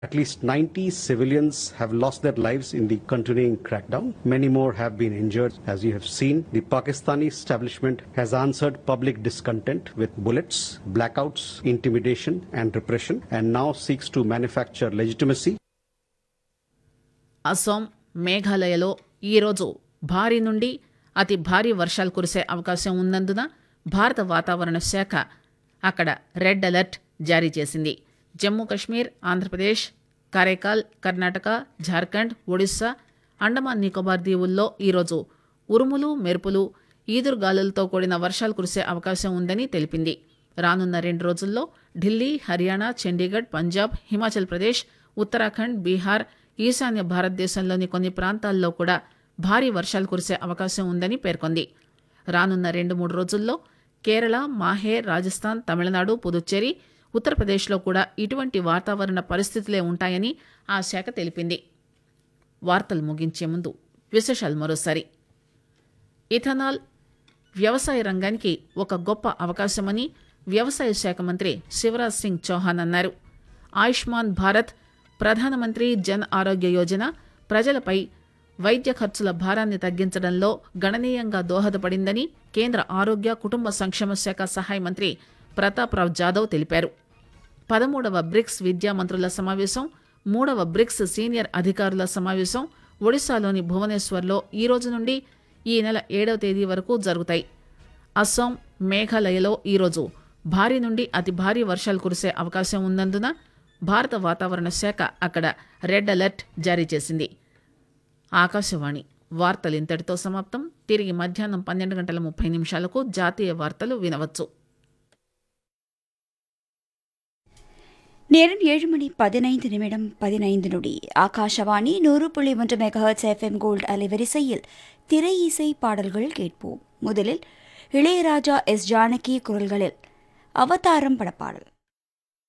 At least 90 civilians have lost their lives in the continuing crackdown. Many more have been injured. As you have seen, the Pakistani establishment has answered public discontent with bullets, blackouts, intimidation, and repression, and now seeks to manufacture legitimacy Assam మేఘాలయలో ఈరోజు భారీ నుండి అతి భారీ వర్షాలు కురిసే అవకాశం ఉన్నందున భారత వాతావరణ శాఖ అక్కడ రెడ్ అలర్ట్ జారీ చేసింది జమ్మూ కశ్మీర్ ఆంధ్రప్రదేశ్ కారైకాల్ కర్ణాటక జార్ఖండ్ ఒడిశా అండమాన్ నికోబార్ దీవుల్లో ఈరోజు ఉరుములు మెరుపులు ఈదురుగాలులతో కూడిన వర్షాలు కురిసే అవకాశం ఉందని తెలిపింది రానున్న రెండు రోజుల్లో ఢిల్లీ హర్యానా చండీగఢ్ పంజాబ్ హిమాచల్ ప్రదేశ్ ఉత్తరాఖండ్ బీహార్ ఈశాన్య భారతదేశంలోని కొన్ని ప్రాంతాల్లో కూడా భారీ వర్షాలు కురిసే అవకాశం ఉందని పేర్కొంది రానున్న రెండు మూడు రోజుల్లో కేరళ మాహే రాజస్థాన్ తమిళనాడు పుదుచ్చేరి ఉత్తరప్రదేశ్లో కూడా ఇటువంటి వాతావరణ పరిస్థితులే ఉంటాయని ఆ శాఖ తెలిపింది వార్తలు ముగించే ముందు విశేషాలు మరోసారి ఇథనాల్ వ్యవసాయ రంగానికి ఒక గొప్ప అవకాశమని వ్యవసాయ శాఖ మంత్రి శివరాజ్ సింగ్ చౌహాన్ అన్నారు ఆయుష్మాన్ భారత్ ప్రధానమంత్రి జన్ ఆరోగ్య యోజన ప్రజలపై వైద్య ఖర్చుల భారాన్ని తగ్గించడంలో గణనీయంగా దోహదపడిందని కేంద్ర ఆరోగ్య కుటుంబ సంక్షేమ శాఖ సహాయ మంత్రి ప్రతాప్రావ్ జాదవ్ తెలిపారు పదమూడవ బ్రిక్స్ విద్యా మంత్రుల సమావేశం మూడవ బ్రిక్స్ సీనియర్ అధికారుల సమావేశం ఒడిశాలోని భువనేశ్వర్లో ఈ రోజు నుండి ఈ నెల ఏడవ తేదీ వరకు జరుగుతాయి అస్సాం మేఘాలయలో ఈరోజు భారీ నుండి అతి భారీ వర్షాలు కురిసే అవకాశం ఉన్నందున భారత వాతావరణ శాఖ అక్కడ రెడ్ అలర్ట్ జారీ చేసింది ఆకాశవాణి వార్తలు ఇంతటితో సమాప్తం తిరిగి మధ్యాహ్నం పన్నెండు గంటల ముప్పై నిమిషాలకు జాతీయ వార్తలు వినవచ్చు நேரம் ஏழு மணி பதினைந்து நிமிடம் பதினைந்து நொடி ஆகாஷவாணி நூறு புள்ளி ஒன்று மெகஹர்ட்ஸ் எஃப்எம் கோல்ட் அலைவரிசையில் திரை இசை பாடல்கள் கேட்போம் முதலில் இளையராஜா எஸ் ஜானகி குரல்களில் அவதாரம் படப்பாடல்